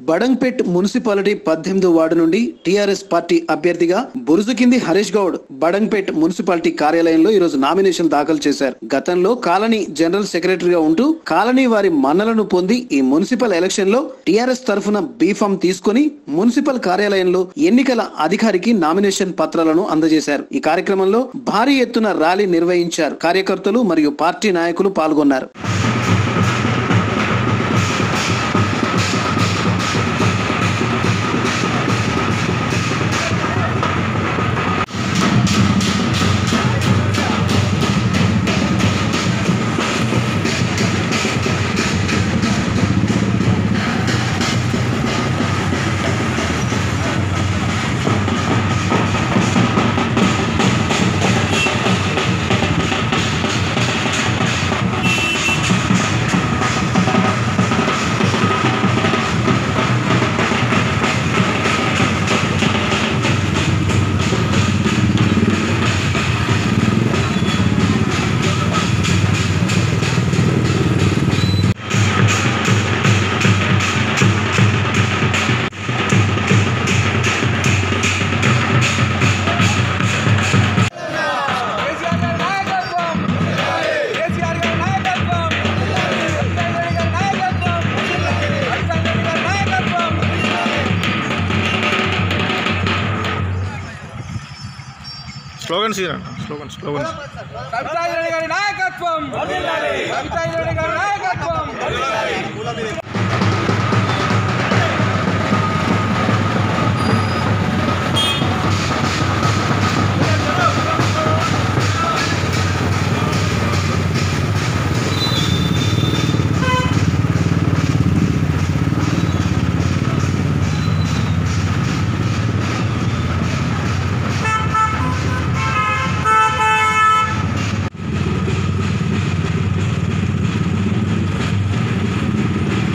Badangpet municipality పద్దెనిమిదో ward నుండి TRS party అభ్యర్థిగా బురుజుకింది హరీష్ గౌడ్ బడంగ్పేట్ మున్సిపాలిటీ కార్యాలయంలో ఈ రోజు నామినేషన్ దాఖలు చేశారు గతంలో కాలనీ జనరల్ సెక్రటరీగా ఉంటూ కాలనీ వారి మన్నలను పొంది ఈ మున్సిపల్ ఎలక్షన్ లో టీఆర్ఎస్ తరఫున బీఫామ్ తీసుకుని మున్సిపల్ కార్యాలయంలో ఎన్నికల అధికారికి నామినేషన్ పత్రాలను అందజేశారు ఈ కార్యక్రమంలో భారీ ఎత్తున ర్యాలీ నిర్వహించారు కార్యకర్తలు మరియు పార్టీ నాయకులు పాల్గొన్నారు కేసీఆర్ గారి నాయకత్వం కేసీఆర్ గారి నాయకత్వం హరిచంద్ర గారి నాయకత్వం హరిచంద్ర గారి నాయకత్వం స్లోగన్స్ ఇవ్వండి స్లోగన్స్ స్లోగన్స్ రవిచంద్ర గారి నాయకత్వం రవిచంద్ర గారి నాయకత్వం